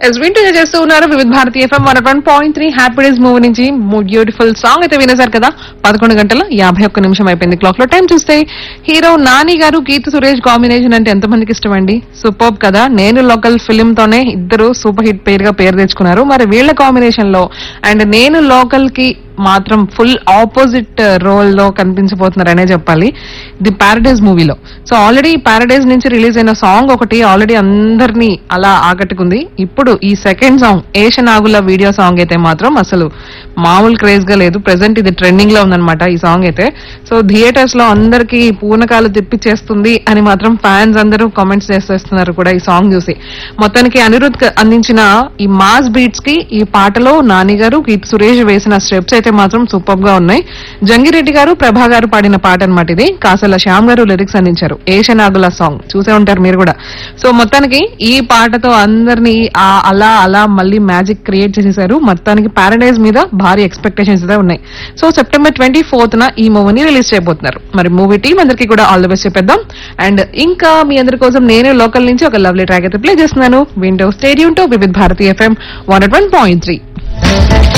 yes వింటూ చేస్తూ ఉన్నారు Vividh Bharati FM one one point three Happy Days movie నుంచి బ్యూటిఫుల్ సాంగ్ అయితే వినేశారు కదా పదకొండు గంటల యాభై ఒక్క నిమిషం అయిపోయింది క్లాక్ లో టైం చూస్తే హీరో నాని గారు కీర్తి సురేష్ కాంబినేషన్ అంటే ఎంతమందికి ఇష్టం అండి సూపర్ కదా నేను లోకల్ ఫిలిం తోనే ఇద్దరు సూపర్ హిట్ పేరుగా పేరు తెచ్చుకున్నారు మరి వీళ్ళ కాంబినేషన్ లో అండ్ నేను లోకల్ కి మాత్రం ఫుల్ ఆపోజిట్ రోల్ లో కనిపించబోతున్నారనే చెప్పాలి ది పారడైజ్ మూవీలో సో ఆల్రెడీ పారడైజ్ నుంచి రిలీజ్ అయిన సాంగ్ ఒకటి ఆల్రెడీ అందరినీ అలా ఆకట్టుకుంది ఇప్పుడు ఈ సెకండ్ సాంగ్ ఏషనాగుల వీడియో సాంగ్ అయితే మాత్రం అసలు మామూలు క్రేజ్ గా లేదు ప్రెసెంట్ ఇది ట్రెండింగ్ లో ఉందన్నమాట ఈ సాంగ్ అయితే సో థియేటర్స్ లో అందరికి పూనకాలు తెప్పించేస్తుంది అని మాత్రం ఫ్యాన్స్ అందరూ కామెంట్స్ చేసేస్తున్నారు కూడా ఈ సాంగ్ చూసి మొత్తానికి అనిరుద్ క- అందించిన ఈ మాస్ బీట్స్ కి ఈ పాటలో నాని గారు కీర్తి సురేష్ వేసిన స్టెప్స్ అయితే మాత్రం సూపర్ గా ఉన్నాయి జంగిరెడ్డి గారు ప్రభా గారు పాడిన పాట అన్నమాట ఇది కాసల శ్యామ్ గారు లిరిక్స్ అందించారు ఏషనాగుల సాంగ్ చూసే ఉంటారు మీరు కూడా సో మొత్తానికి ఈ పాటతో అందరినీ ఆ అలా అలా మళ్ళీ మ్యాజిక్ క్రియేట్ చేసేసారు మొత్తానికి పారడైజ్ మీద భారీ ఎక్స్పెక్టేషన్స్ అయితే ఉన్నాయి సో సెప్టెంబర్ ట్వంటీ ఫోర్త్ న ఈ మూవీని రిలీజ్ చేయబోతున్నారు మరి మూవీ టీం అందరికీ కూడా ఆల్ ది బెస్ట్ చెప్పేద్దాం అండ్ ఇంకా మీ అందరి కోసం నేను లోకల్ నుంచి ఒక లవ్లీ ట్రాక్ అయితే ప్లే చేస్తున్నాను విండో స్టేడియం to Vividh Bharati FM one one point three